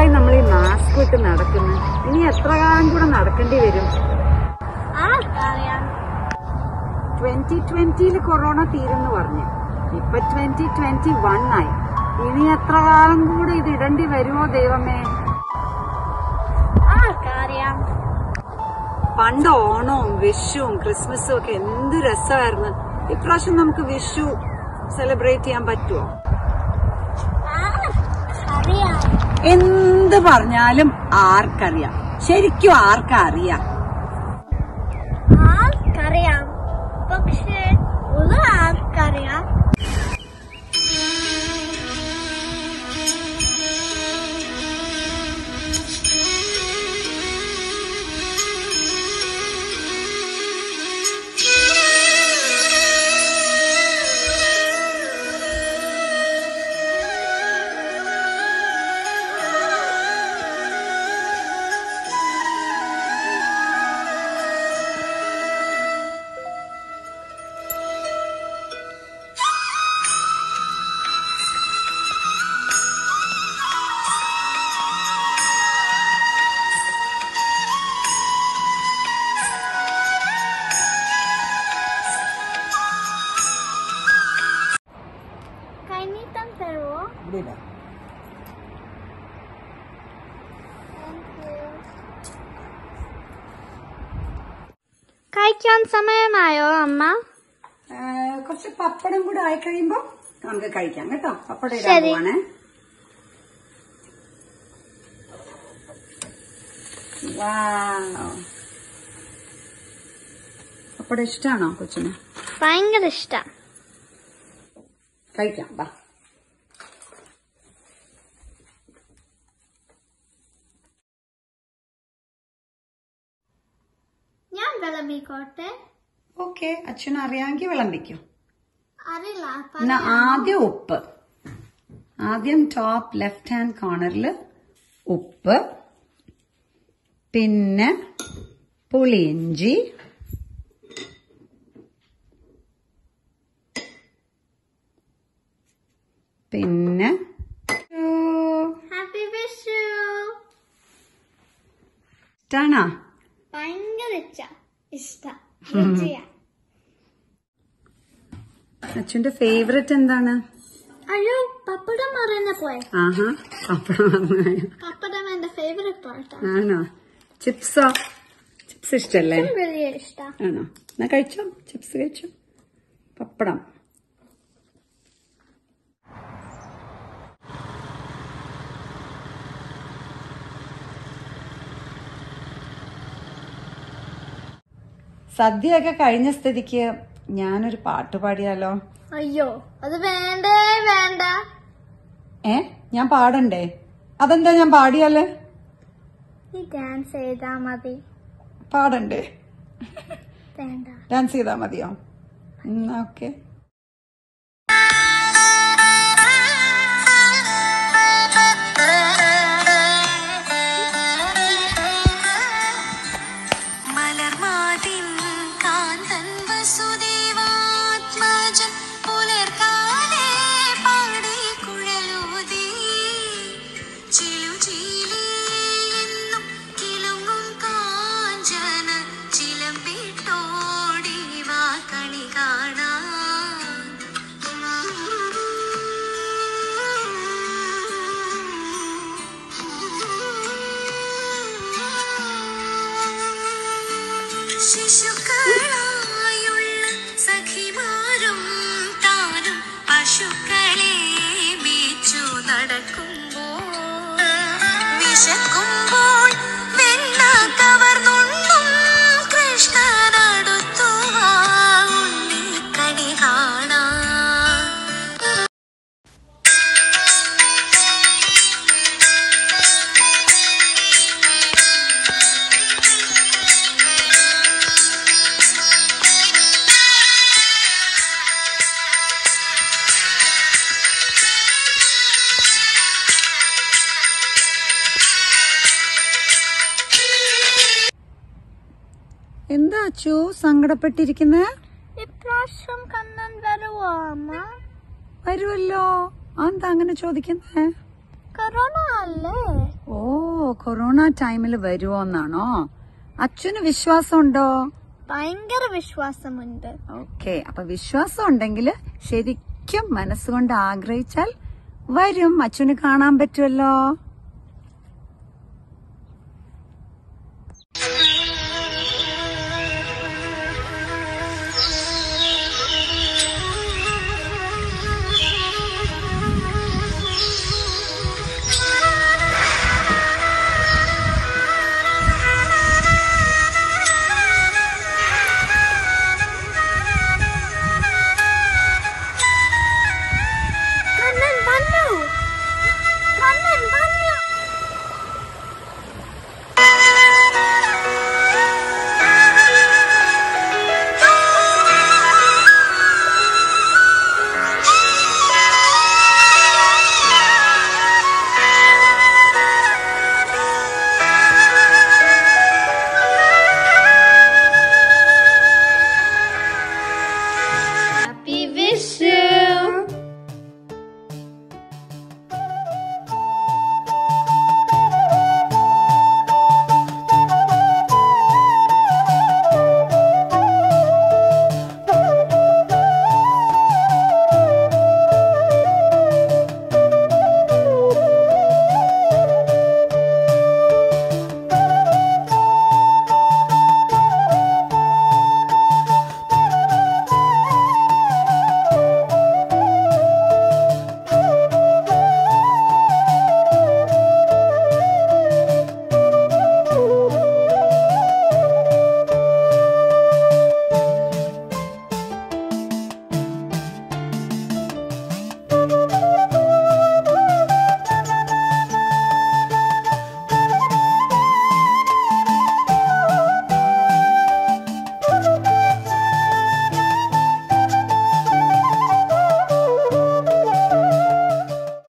കാലമായി നമ്മൾ ഈ മാസ്ക് ഇട്ട് നടക്കുന്നു ഇനി എത്ര കാലം കൂടെ നടക്കേണ്ടി വരും ആർക്കറിയാം ട്വന്റി ട്വന്റിയിൽ കൊറോണ തീരുന്നു പറഞ്ഞു ഇപ്പൊ ട്വന്റി ട്വന്റി വൺ ആയി ഇനി എത്ര കാലം കൂടെ ഇത് ഇടേണ്ടി വരുമോ ദൈവമേ ആർക്കറിയാം പണ്ട് ഓണവും വിഷുവും ക്രിസ്മസും ഒക്കെ എന്ത് രസമായിരുന്നു ഇപ്രാവശ്യം നമുക്ക് വിഷു സെലിബ്രേറ്റ് ചെയ്യാൻ പറ്റുമോ അറിയാം എന്ത് പറഞ്ഞാലും ആർക്കറിയാം ശരിക്കും ആർക്കറിയാം ആർക്കറിയാം പക്ഷേ ഒരു ആർക്കറിയാം കൈനീട്ടം തരുമോ കഴിക്കാൻ സമയമായോ അമ്മ കുറച്ച് പപ്പടം കൂടെ ആയി കഴിയുമ്പോ നമുക്ക് കഴിക്കാം കേട്ടോ പപ്പടം ഇടാൻ ശരി. പോവാണേ Wow. പപ്പടം ഇഷ്ടാണോ കൊച്ചിന് ഭയങ്കര ഇഷ്ടം കഴിക്കാം വാ ഞാൻ വിളമ്പിക്കോട്ടെ ഓക്കെ അച്ഛൻ അറിയാമെങ്കിൽ വിളമ്പിക്കും അറിയില്ല എന്നാ ആദ്യം ഉപ്പ് ആദ്യം ടോപ്പ് ലെഫ്റ്റ് ഹാൻഡ് കോർണറിൽ ഉപ്പ് പിന്നെ പുളിയിഞ്ചി പിന്നെ ഹാപ്പി വിഷു ഇഷ്ടാണോ ഭയങ്കര ഇഷ്ടം ഇഷ്ടം രുചിയാ. അച്ഛന്റെ ഫേവററ്റ് എന്താണ് അയ്യോ പപ്പടം മറന്നു പോയി ആഹാ പപ്പടം നന്നായി. പപ്പടം എന്റെ ഫേവറേറ്റ് പാർട്ടാ ആണോ ചിപ്സോ ചിപ്സ് ഇഷ്ടല്ലേ വലിയ ഇഷ്ടം ആണോ എന്നാ കഴിച്ചോ ചിപ്സ് കഴിച്ചോ പപ്പടം സദ്യയൊക്കെ കഴിഞ്ഞ സ്ഥിതിക്ക് ഞാനൊരു പാട്ട് പാടിയാലോ അയ്യോ അത് വേണ്ടേ വേണ്ട ഏ ഞാൻ പാടണ്ടേ അതെന്താ ഞാൻ പാടിയാല് നീ ഡാൻസ് ചെയ്താ മതി പാടണ്ടേ വേണ്ട ഡാൻസ് ചെയ്താ മതിയോ ഓക്കെ മലർമാതിൻ കാന്തൻ വസുദേവാത്മജൻ പുലർക്കാലേ പാടി കുഴലൂതി ചിലുചീലിയെന്നും കിലുങ്ങും കാഞ്ചന ചിലമ്പിട്ടോടി വാ കണി കാണാൻ ശിശുക്കളായുള്ള സഖിമാരും താനും പശുക്കളെ മേച്ചു നടക്കുമ്പോൾ വിശക്കുമ്പോൾ വെണ്ണ കവർന്നുണ്ണും കൃഷ്ണനടുത്തു വാ ഉണ്ണി കണി കാണാൻ എന്താ അച്ചു സങ്കടപ്പെട്ടിരിക്കുന്നേ ഇപ്രാവശ്യം കണ്ണൻ വരുവോ അമ്മ വരുമല്ലോ അതെന്താ അങ്ങനെ ചോദിക്കുന്നേ കൊറോണ അല്ലേ ഓ കൊറോണ ടൈമിൽ വരുമോന്നാണോ അച്ഛന് വിശ്വാസമുണ്ടോ ഭയങ്കര വിശ്വാസമുണ്ട് ഓക്കെ അപ്പൊ വിശ്വാസം ഉണ്ടെങ്കിൽ ശരിക്കും മനസ്സുകൊണ്ട് ആഗ്രഹിച്ചാൽ വരും അച്ഛന് കാണാൻ പറ്റുമല്ലോ